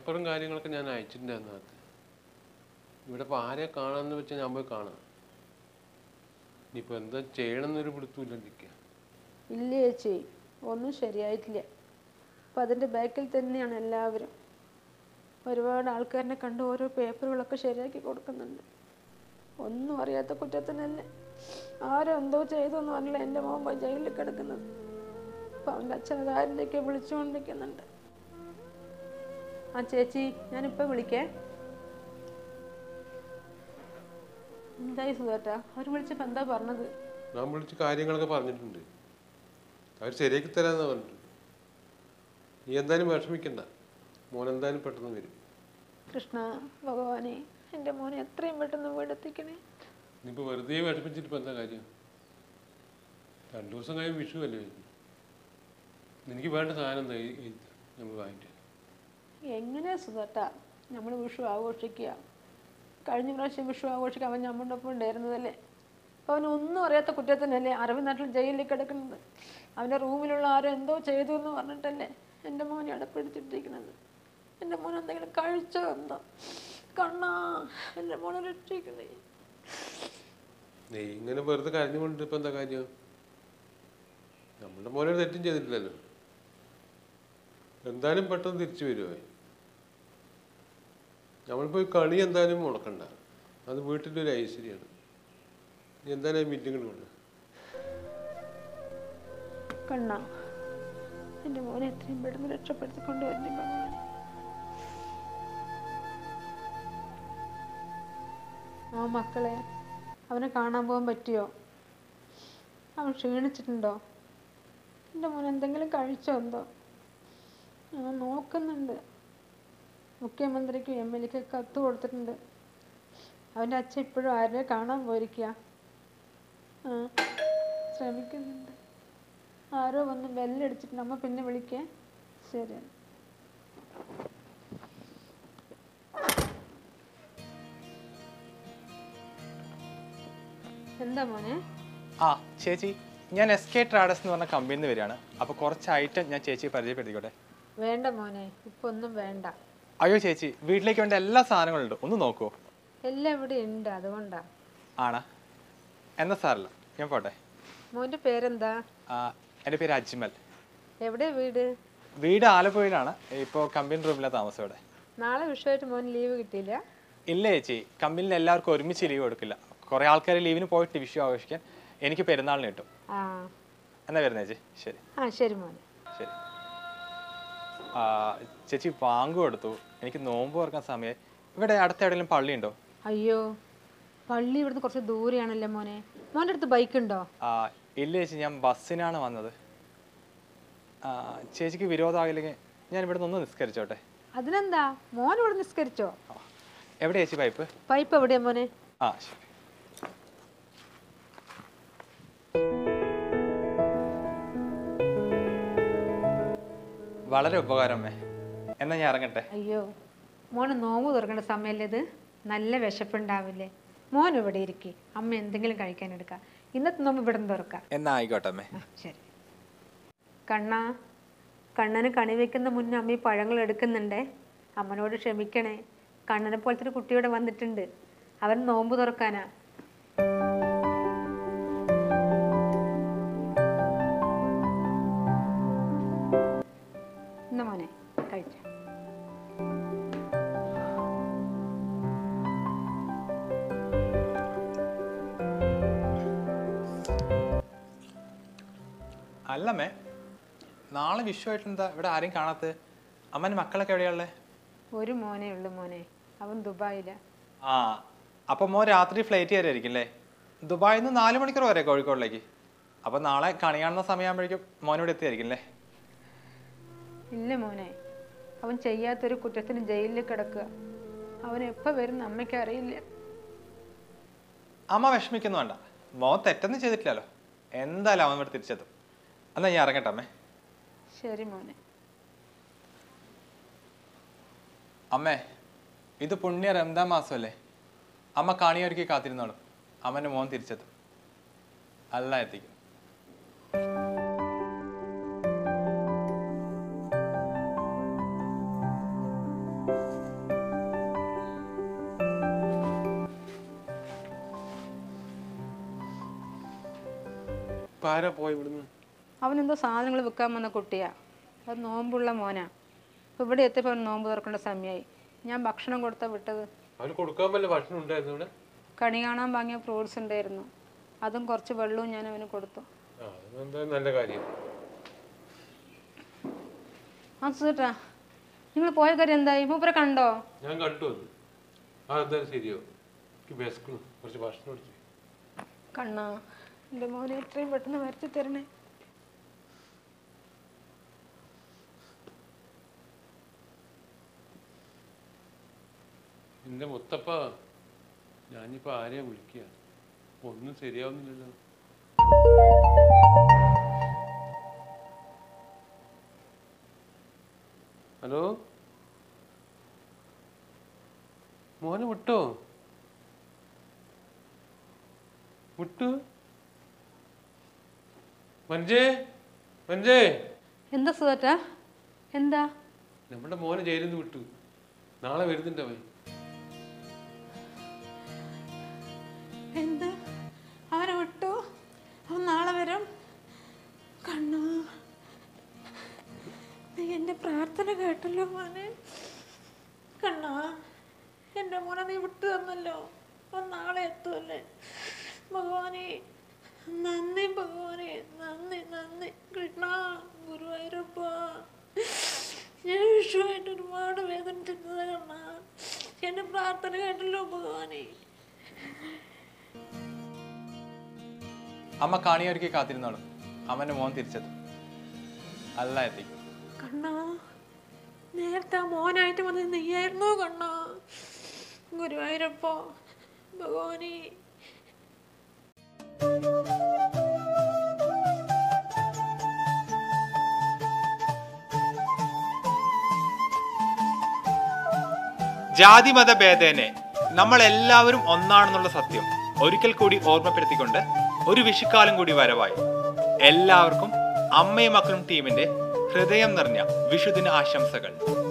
പേപ്പറും കാര്യങ്ങളൊക്കെ ഞാൻ അയച്ചിട്ടുണ്ട് അതിനകത്ത് ഇവിടെ ഇപ്പോൾ ആരെ കാണാമെന്ന് വെച്ചാൽ ഞാൻ പോയി കാണാം ഇനിയിപ്പോൾ എന്താ ചെയ്യണമെന്നൊരു പിടുത്തമില്ല നിൽക്കുക ഇല്ല ചേച്ചി ഒന്നും ശരിയായിട്ടില്ല അപ്പം അതിൻ്റെ ബാക്കിൽ തന്നെയാണ് എല്ലാവരും ഒരുപാട് ആൾക്കാരിനെ കണ്ട് ഓരോ പേപ്പറുകളൊക്കെ ശരിയാക്കി കൊടുക്കുന്നുണ്ട് ഒന്നും അറിയാത്ത കുറ്റത്തിനല്ലേ ആരോ എന്തോ ചെയ്തു എന്ന് പറഞ്ഞില്ല എൻ്റെ മോൻ പോയി ജയിലിൽ കിടക്കുന്നത് അപ്പം അവൻ്റെ അച്ഛൻ അതാരിലേക്ക് വിളിച്ചുകൊണ്ടിരിക്കുന്നുണ്ട് ആ ചേച്ചി ഞാനിപ്പോൾ വിളിക്കേ എന്തായി സുധേട്ടാ അവർ വിളിച്ചപ്പോൾ എന്താ പറഞ്ഞത് ഞാൻ വിളിച്ച് കാര്യങ്ങളൊക്കെ പറഞ്ഞിട്ടുണ്ട് അവർ ശരിയാക്കി തരാമെന്നാണ് പറഞ്ഞിട്ടുണ്ട് നീ എന്തായാലും വിഷമിക്കണ്ട മോൻ എന്തായാലും പെട്ടെന്ന് വരും കൃഷ്ണ ഭഗവാനെ എൻ്റെ മോനെ എത്രയും പെട്ടെന്ന് വീടെത്തിക്കണേ ഇനിയിപ്പോൾ വെറുതെ വിഷമിച്ചിട്ട് ഇപ്പം എന്താ കാര്യം രണ്ടു ദിവസം കഴിയും വിഷു അല്ലേ വരുന്നത്. നിനക്ക് വേണ്ട സാധനം എന്താ ഈ- ഈ നമ്മൾ വാങ്ങിയിട്ട് എങ്ങനെയാ സുധട്ട നമ്മൾ വിഷു ആഘോഷിക്കുക കഴിഞ്ഞ പ്രാവശ്യം വിഷു ആഘോഷിക്കാൻ അവൻ നമ്മുടെ ഒപ്പം ഉണ്ടായിരുന്നതല്ലേ അപ്പോൾ അവൻ ഒന്നും അറിയാത്ത കുറ്റത്തിനല്ലേ അറബി നാട്ടിൽ ജയിലിൽ കിടക്കുന്നത് അവൻ്റെ റൂമിലുള്ള ആരോ എന്തോ ചെയ്തു എന്ന് പറഞ്ഞിട്ടല്ലേ എൻ്റെ മോനെ അടപ്പിടിച്ചിട്ടിരിക്കുന്നത് എൻ്റെ മോൻ എന്തെങ്കിലും കഴിച്ചോ എന്തോ കണ്ണാ എൻ്റെ മോനെ രക്ഷിക്കണേ നീ ഇങ്ങനെ വെറുതെ കരഞ്ഞുകൊണ്ട് ഇപ്പം എന്താ കാര്യം നമ്മുടെ മോനെ ഒരു തെറ്റും ചെയ്തിട്ടില്ലല്ലോ എന്തായാലും പെട്ടെന്ന് തിരിച്ചു വരുമോ നമ്മളിപ്പോൾ ഈ കളി എന്തായാലും മുടക്കണ്ട അത് വീട്ടിൻ്റെ ഒരു ഐശ്വര്യമാണ് നീ എന്തായാലും മീറ്റിങ്ങിന് കൊണ്ട് കണ്ണാ എൻ്റെ മോനെ എത്രയും പെട്ടെന്ന് രക്ഷപ്പെടുത്തി കൊണ്ടുവരണേ ഭഗവാനെ ആ മക്കളെ അവനെ കാണാൻ പോകാൻ പറ്റിയോ അവൻ ക്ഷീണിച്ചിട്ടുണ്ടോ എൻ്റെ മോൻ എന്തെങ്കിലും കഴിച്ചോ എന്തോ ഞാൻ നോക്കുന്നുണ്ട് മുഖ്യമന്ത്രിക്കും എം എൽ എക്ക് കത്ത് കൊടുത്തിട്ടുണ്ട് അവൻ്റെ അച്ഛൻ ഇപ്പോഴും ആരെ കാണാൻ പോയിരിക്കുക ആ ശ്രമിക്കുന്നുണ്ട് ആരോ വന്ന് ബെല്ലടിച്ചിട്ട് നമ്മ പിന്നെ വിളിക്കേ ശരി എന്താ മോനെ ആ ചേച്ചി ഞാൻ എസ് കെ ട്രാഡസ് എന്ന് പറഞ്ഞ കമ്പനിയിൽ നിന്ന് വരികയാണ് അപ്പോൾ കുറച്ച് ഐറ്റം ഞാൻ ചേച്ചിയെ പരിചയപ്പെടുത്തിക്കോട്ടെ വേണ്ട മോനെ ഇപ്പൊ ഒന്നും വേണ്ട അയ്യോ ചേച്ചി വീട്ടിലേക്ക് വേണ്ട എല്ലാ സാധനങ്ങളും ഉണ്ട് ഒന്ന് നോക്കുമോ എല്ലാം ഇവിടെ ഉണ്ട് അതുകൊണ്ടാ ആണാ എന്നാ സാറല്ല ഞാൻ പോട്ടെ മോന്റെ പേരെന്താ ആ, എൻ്റെ പേര് അജ്മൽ എവിടെ വീട് വീട് ആലപ്പുഴയിലാണ് ഇപ്പോൾ കമ്പനി റൂമിലാണ് താമസം ഇവിടെ നാളെ വിഷുവായിട്ട് മോൻ ലീവ് കിട്ടിയില്ല ഇല്ല ചേച്ചി കമ്പനിയിൽ എല്ലാവർക്കും ഒരുമിച്ച് ലീവ് കൊടുക്കില്ല കുറേ ആൾക്കാർ ലീവിന് പോയിട്ട് വിഷു ആഘോഷിക്കാൻ എനിക്ക് പെരുന്നാളിന് കിട്ടും ആ എന്നാ വരുന്നത് ചേച്ചി ശരി ആ ശരി മോനെ ശരി ആ, ചേച്ചി ബാങ്ക് കൊടുത്തു എനിക്ക് നോമ്പ് തുറക്കാൻ സമയം ഇവിടെ അടുത്ത എവിടെയെങ്കിലും പള്ളിയുണ്ടോ അയ്യോ പള്ളി ഇവിടുന്ന് കുറച്ച് ദൂരെയാണല്ലേ മോനെ മോൻ്റെ അടുത്ത് ബൈക്ക് ഉണ്ടോ ആ, ഇല്ല ചേച്ചി ഞാൻ ബസ്സിനാണ് വന്നത് ആ, ചേച്ചിക്ക് വിരോധമാകില്ലെങ്കിൽ ഞാൻ ഇവിടെ നിന്ന് നിസ്കരിച്ചോട്ടെ അതിനെന്താ മോൻ ഇവിടെ നിസ്കരിച്ചോ ആ. എവിടെ ചേച്ചി പൈപ്പ് പൈപ്പ് എവിടെയാ മോനെ ആ ശരി വളരെ ഉപകാരം അമ്മേ എന്നാ ഞാൻ ഇറങ്ങട്ടെ അയ്യോ മോന് നോമ്പ് തുറക്കേണ്ട സമയമല്ലേ ഇത് നല്ല വിശപ്പുണ്ടാവില്ലേ മോൻ ഇവിടെ ഇരിക്കെ അമ്മ എന്തെങ്കിലും കഴിക്കാൻ എടുക്കാം ഇന്നത്തെ നോമ്പ് ഇവിടെ നിന്ന് തുറക്കാം എന്നാ ആയിക്കോട്ടെ അമ്മേ ആ, ശരി കണ്ണാ കണ്ണന് കണി വെക്കുന്ന മുന്നേ അമ്മ ഈ പഴങ്ങൾ എടുക്കുന്നുണ്ടേ അമ്മനോട് ക്ഷമിക്കണേ കണ്ണനെ പോലത്തെ ഒരു കുട്ടിയോടെ വന്നിട്ടുണ്ട് അവൻ നോമ്പ് തുറക്കാനാ ഇന്ന മോനെ കഴിച്ച അല്ലമ്മേ നാളെ വിഷുവായിട്ട് എന്താ ഇവിടെ ആരെയും കാണാത്തത് അമ്മൻ്റെ മക്കളൊക്കെ എവിടെയാണുള്ളത് ഒരു മോനേ ഉള്ളു മോനെ അവൻ ദുബായിലാ ആ അപ്പം മോൻ രാത്രി ഫ്ലൈറ്റ് കയറിയായിരിക്കും അല്ലേ ദുബായിൽ നിന്ന് നാല് മണിക്കൂർ വരെ കോഴിക്കോടിലേക്ക് അപ്പം നാളെ കണി കാണുന്ന സമയമാകുമ്പോഴേക്കും മോൻ ഇവിടെ എത്തിയായിരിക്കും അല്ലേ ഇല്ല മോനെ അവൻ ചെയ്യാത്തൊരു കുറ്റത്തിന് ജയിലിൽ കിടക്കുക അവൻ എപ്പോൾ വരും അമ്മയ്ക്ക് അറിയില്ല അമ്മ വിഷമിക്കുന്നു വേണ്ട മോൻ തെറ്റൊന്നും ചെയ്തിട്ടില്ലല്ലോ എന്തായാലും അവൻ ഇവിടെ തിരിച്ചെത്തും എന്നാ ഞാൻ ഇറങ്ങട്ടെ അമ്മേ ശരി മോനെ അമ്മേ ഇത് പുണ്യ റംദാൻ മാസമല്ലേ അമ്മ കാണിയൊരുക്കി കാത്തിരുന്നോളും അമ്മൻ്റെ മോൻ തിരിച്ചെത്തും അല്ല എത്തിക്കും ഇപ്പം ആരാ പോയി ഇവിടുന്ന് അവനെന്തോ സാധനങ്ങൾ വിൽക്കാൻ വന്ന കുട്ടിയാ അത് നോമ്പുള്ള മോനാ അപ്പോൾ ഇവിടെ എത്തിയപ്പോൾ അവൻ നോമ്പ് തുറക്കേണ്ട സമയമായി ഞാൻ ഭക്ഷണം കൊടുത്താ വിട്ടത് അവന് കൊടുക്കാൻ വല്ല ഭക്ഷണം ഉണ്ടായിരുന്നു ഇവിടെ കണി കാണാൻ വാങ്ങിയ ഫ്രൂട്ട്സ് ഉണ്ടായിരുന്നു അതും കുറച്ച് വെള്ളവും ഞാൻ അവന് കൊടുത്തു ആ അതെന്തായാലും നല്ല കാര്യം ആ സുട്ടാ നിങ്ങൾ പോയ കാര്യം എന്തായി മൂപ്പരെ കണ്ടോ ഞാൻ കണ്ടു അത് ആ എന്തായാലും ശരിയോ എനിക്ക് വിശക്കുന്നു കുറച്ച് ഭക്ഷണം അടിച്ചു കണ്ണാ എൻ്റെ മോനെ എത്രയും പെട്ടെന്ന് വരുത്തി തരണേ എൻ്റെ മുത്തപ്പ ഞാനിപ്പോൾ ആരെയാ വിളിക്കുക ഒന്നും ശരിയാവുന്നില്ലല്ലോ ഹലോ മോനെ വിട്ടോ വിട്ടു മഞ്ജേ മഞ്ജേ എന്താ സുധാറ്റാ എന്താ നമ്മുടെ മോനെ ജയിലിൽ നിന്ന് വിട്ടു നാളെ വരുന്നുണ്ട് അവൻ എന്താ അവരെ വിട്ടു അവൻ നാളെ വരും കണ്ണു നീ എൻ്റെ പ്രാർത്ഥന കേട്ടല്ലോ മോനെ കണ്ണാ എൻ്റെ മോനെ നീ വിട്ടു തന്നല്ലോ അവൻ നാളെ എത്തുമല്ലേ ഭഗവാനെ നന്ദി ഭഗവാനെ നന്ദി നന്ദി കൃഷ്ണ ഗുരുവായൂരപ്പ ഞാൻ വിഷുവായിട്ട് ഒരുപാട് വേദനിച്ചിരുന്നത് കണ്ണാ എൻ്റെ പ്രാർത്ഥന കേട്ടല്ലോ ഭഗവാനെ അമ്മ കാണിയൊരുക്കി കാത്തിരുന്നോളും അവന്റെ മോൻ തിരിച്ചത് അല്ല എത്തി കണ്ണാ നേരത്തെ ആ മോനായിട്ട് വന്നത് നീയായിരുന്നോ കണ്ണാ ഗുരുവായൂരപ്പോ ഭഗവാനെ ജാതിമത ഭേദേനെ നമ്മൾ എല്ലാവരും ഒന്നാണെന്നുള്ള സത്യം ഒരിക്കൽ കൂടി ഓർമ്മപ്പെടുത്തിക്കൊണ്ട് ഒരു വിഷുക്കാലം കൂടി വരവായി എല്ലാവർക്കും അമ്മയും മക്കളും ടീമിന്റെ ഹൃദയം നിറഞ്ഞ വിഷുദിന ആശംസകൾ